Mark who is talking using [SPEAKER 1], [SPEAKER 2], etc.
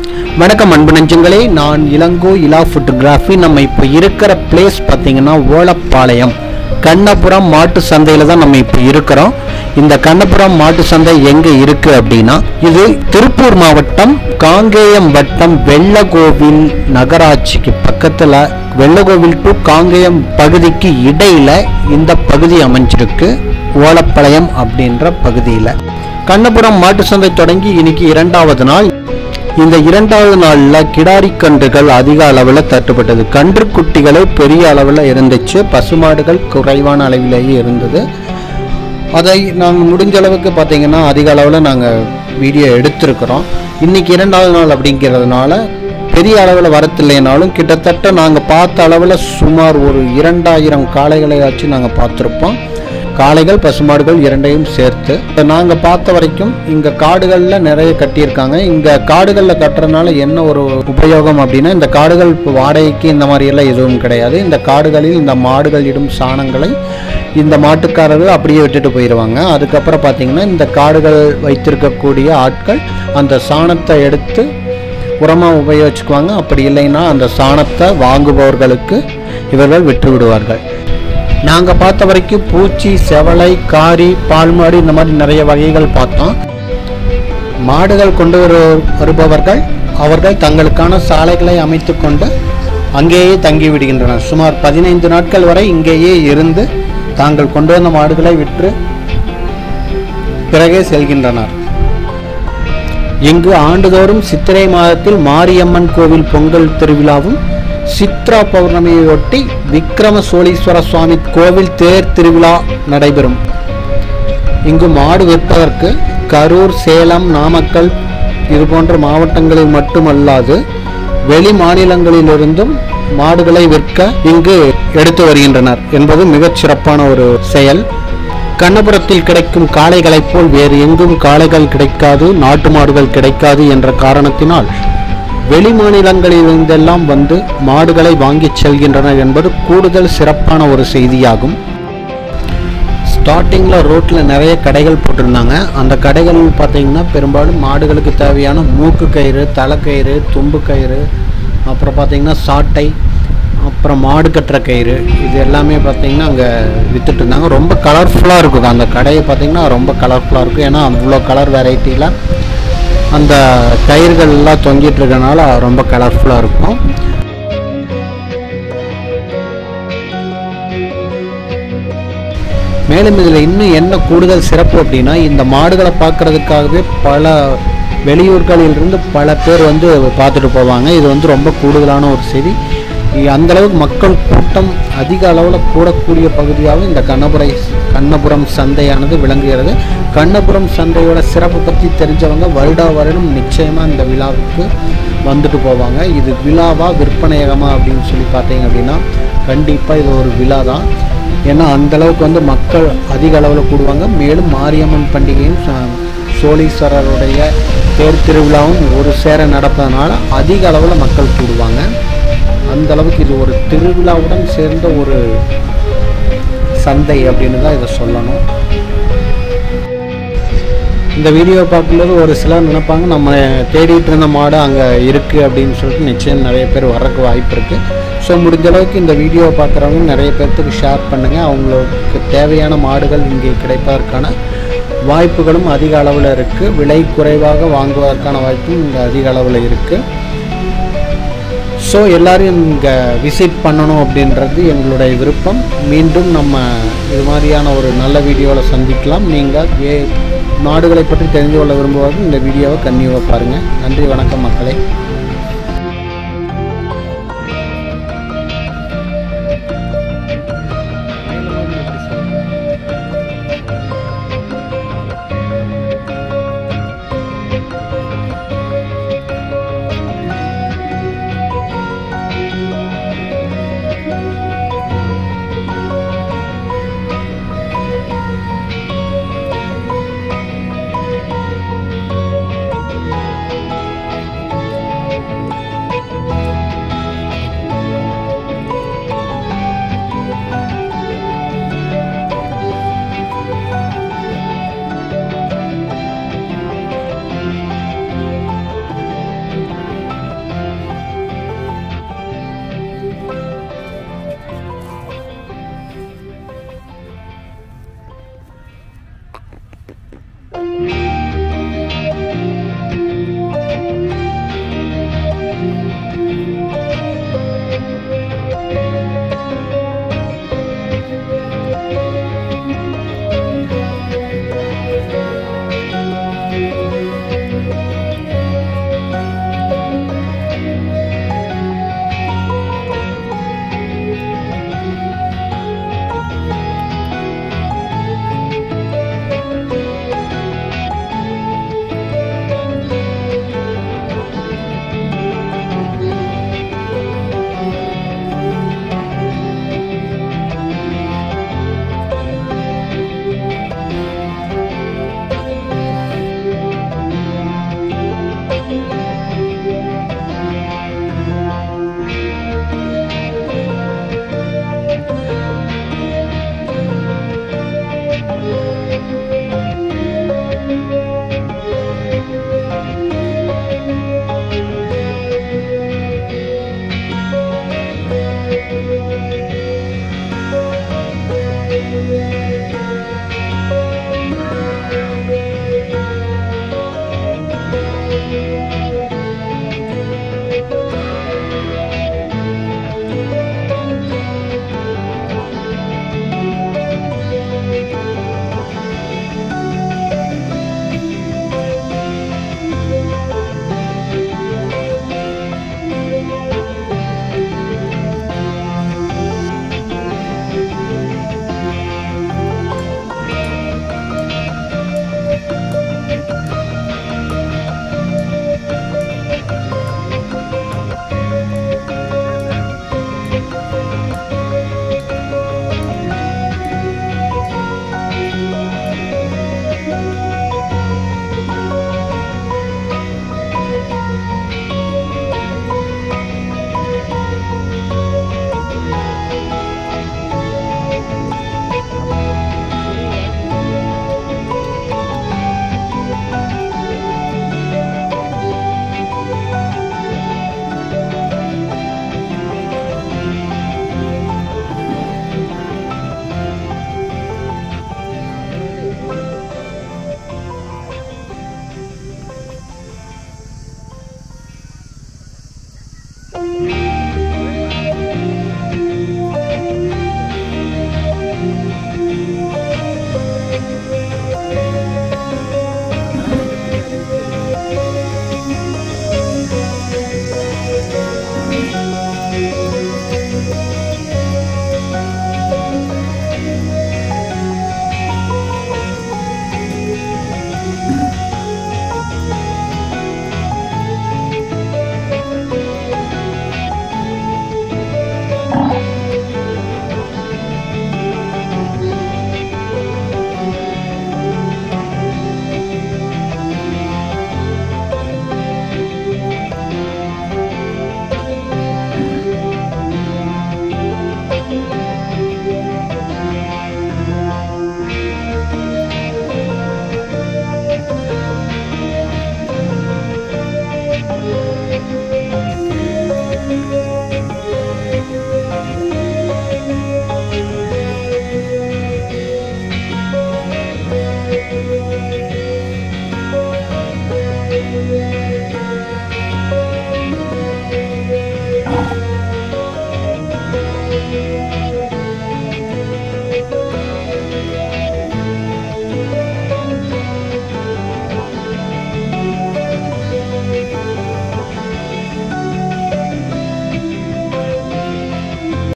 [SPEAKER 1] வணக்கம் அன்பு நெஞ்சங்களே நான் இளங்கோ இலா ஃபோட்டோகிராஃபி நம்ம இப்போ இருக்கிற பிளேஸ் பார்த்தீங்கன்னா ஓலப்பாளையம் கண்ணபுரம் மாட்டு சந்தையில் தான் நம்ம இப்போ இருக்கிறோம் இந்த கண்ணபுரம் மாட்டு சந்தை எங்கே இருக்குது அப்படின்னா இது திருப்பூர் மாவட்டம் காங்கேயம் வட்டம் வெள்ளகோவில் நகராட்சிக்கு பக்கத்தில் வெள்ளகோவில் டு காங்கேயம் பகுதிக்கு இடையில இந்த பகுதி அமைஞ்சிருக்கு ஓலப்பாளையம் அப்படின்ற பகுதியில் கண்ணபுரம் மாட்டு சந்தை தொடங்கி இன்னைக்கு இரண்டாவது நாள் இந்த இரண்டாவது நாளில் கிடாரி கன்றுகள் அதிக அளவில் தட்டுப்பட்டது கன்று குட்டிகளே பெரிய அளவில் இருந்துச்சு பசுமாடுகள் குறைவான அளவிலேயே இருந்தது அதை நாங்கள் முடிஞ்ச அளவுக்கு பார்த்தீங்கன்னா அதிக அளவில் நாங்கள் வீடியோ எடுத்திருக்கிறோம் இன்னைக்கு இரண்டாவது நாள் அப்படிங்கிறதுனால பெரிய அளவில் வரத்தில்லைனாலும் கிட்டத்தட்ட நாங்கள் பார்த்த அளவில் சுமார் ஒரு இரண்டாயிரம் காளைகளையாச்சும் நாங்கள் பார்த்துருப்போம் காளைகள் பசுமாடுகள் இரண்டையும் சேர்த்து நாங்கள் பார்த்த வரைக்கும் இங்கே காடுகளில் நிறைய கட்டியிருக்காங்க இங்கே காடுகளில் கட்டுறதுனால என்ன ஒரு உபயோகம் அப்படின்னா இந்த காடுகள் இப்போ வாடகைக்கு இந்த மாதிரி எல்லாம் எதுவும் கிடையாது இந்த காடுகளில் இந்த மாடுகள் இடும் சாணங்களை இந்த மாட்டுக்காரர்கள் அப்படியே விட்டுட்டு போயிடுவாங்க அதுக்கப்புறம் பார்த்தீங்கன்னா இந்த காடுகள் வைத்திருக்கக்கூடிய ஆட்கள் அந்த சாணத்தை எடுத்து உரமாக உபயோகிச்சுக்குவாங்க அப்படி இல்லைன்னா அந்த சாணத்தை வாங்குபவர்களுக்கு இவர்கள் விற்று விடுவார்கள் நாங்கள் பார்த்த வரைக்கும் பூச்சி செவலை காரி பால்மாடு இந்த மாதிரி நிறைய வகைகள் பார்த்தோம் மாடுகள் கொண்டு வரு வருபவர்கள் அவர்கள் தங்களுக்கான சாலைகளை அமைத்து கொண்டு அங்கேயே தங்கி விடுகின்றனர் சுமார் பதினைந்து நாட்கள் வரை இங்கேயே இருந்து தாங்கள் கொண்டு வந்த மாடுகளை விற்று பிறகே செல்கின்றனர் இங்கு ஆண்டுதோறும் சித்திரை மாதத்தில் மாரியம்மன் கோவில் பொங்கல் திருவிழாவும் சித்ரா பௌர்ணமியையொட்டி விக்ரம சோழீஸ்வர சுவாமி கோவில் தேர் திருவிழா நடைபெறும் இங்கு மாடு விற்பதற்கு கரூர் சேலம் நாமக்கல் இது போன்ற மாவட்டங்களில் மட்டுமல்லாது வெளி மாநிலங்களிலிருந்தும் மாடுகளை விற்க இங்கு எடுத்து வருகின்றனர் என்பது மிகச் சிறப்பான ஒரு செயல் கண்ணபுரத்தில் கிடைக்கும் காளைகளைப் போல் வேறு எங்கும் காளைகள் கிடைக்காது நாட்டு மாடுகள் கிடைக்காது என்ற காரணத்தினால் வெளி மாநிலங்களிலிருந்தெல்லாம் வந்து மாடுகளை வாங்கிச் செல்கின்றனர் என்பது கூடுதல் சிறப்பான ஒரு செய்தியாகும் ஸ்டார்டிங்கில் ரோட்டில் நிறைய கடைகள் போட்டிருந்தாங்க அந்த கடைகள் பார்த்தீங்கன்னா பெரும்பாலும் மாடுகளுக்கு தேவையான மூக்கு கயிறு தலைக்கயிறு தும்பு கயிறு அப்புறம் பார்த்தீங்கன்னா சாட்டை அப்புறம் மாடு கட்டுற கயிறு இது எல்லாமே பார்த்தீங்கன்னா அங்கே வித்துட்டு இருந்தாங்க ரொம்ப கலர்ஃபுல்லாக இருக்கும் அந்த கடையை பார்த்தீங்கன்னா ரொம்ப கலர்ஃபுல்லாக இருக்கும் ஏன்னா அவ்வளோ கலர் வெரைட்டியில் அந்த கயிறுகள் எல்லாம் தொங்கிட்டு இருக்கனால ரொம்ப கலர்ஃபுல்லாக இருக்கும் மேலும் இதில் இன்னும் என்ன கூடுதல் சிறப்பு அப்படின்னா இந்த மாடுகளை பார்க்கறதுக்காகவே பல வெளியூர்களிலிருந்து பல பேர் வந்து பார்த்துட்டு போவாங்க இது வந்து ரொம்ப கூடுதலான ஒரு செய்தி இ- அந்த அளவுக்கு மக்கள் கூட்டம் அதிக அளவில் கூடக்கூடிய பகுதியாகவும் இந்த கண்ணபுரை கண்ணபுரம் சந்தையானது விளங்குகிறது கண்ணபுரம் சந்தையோட சிறப்பு பற்றி தெரிஞ்சவங்க வருடா வருடம் நிச்சயமாக இந்த விழாவுக்கு வந்துட்டு போவாங்க இது விழாவா விற்பனையகமா அப்படின்னு சொல்லி பார்த்தீங்க அப்படின்னா கண்டிப்பாக இது ஒரு விழா தான் ஏன்னா அந்த அளவுக்கு வந்து மக்கள் அதிக அளவில் கூடுவாங்க மேலும் மாரியம்மன் பண்டிகையும் ச- சோழீஸ்வரருடைய தேர் திருவிழாவும் ஒரு சேர நடப்பதனால அதிக அளவில் மக்கள் கூடுவாங்க அந்த அளவுக்கு இது ஒரு திருவிழாவுடன் சேர்ந்த ஒரு சந்தை அப்படின்னு தான் இதை சொல்லணும் இந்த வீடியோ பார்க்கும்போது ஒரு சிலர் நினைப்பாங்க நம்ம தேடிட்டு இருந்த மாடு அங்கே இருக்குது அப்படின்னு சொல்லிட்டு நிச்சயம் நிறைய பேர் வர்றதுக்கு வாய்ப்பு இருக்குது ஸோ முடிஞ்ச அளவுக்கு இந்த வீடியோவை பார்க்குறவங்க நிறைய பேர்த்துக்கு ஷேர் பண்ணுங்கள் அவங்களுக்கு தேவையான மாடுகள் இங்கே கிடைப்பதற்கான வாய்ப்புகளும் அதிக அளவில் இருக்குது விலை குறைவாக வாங்குவதற்கான வாய்ப்பும் இங்கே அதிக அளவில் இருக்குது ஸோ எல்லாரும் இங்கே விசிட் பண்ணணும் அப்படின்றது எங்களுடைய விருப்பம் மீண்டும் நம்ம இது மாதிரியான ஒரு நல்ல வீடியோவில் சந்திக்கலாம் நீங்கள் ஏ நாடுகளை பற்றி தெரிந்து கொள்ள விரும்புவதற்கு இந்த வீடியோவை கன்னியூவாக பாருங்கள் நன்றி வணக்கம் மக்களே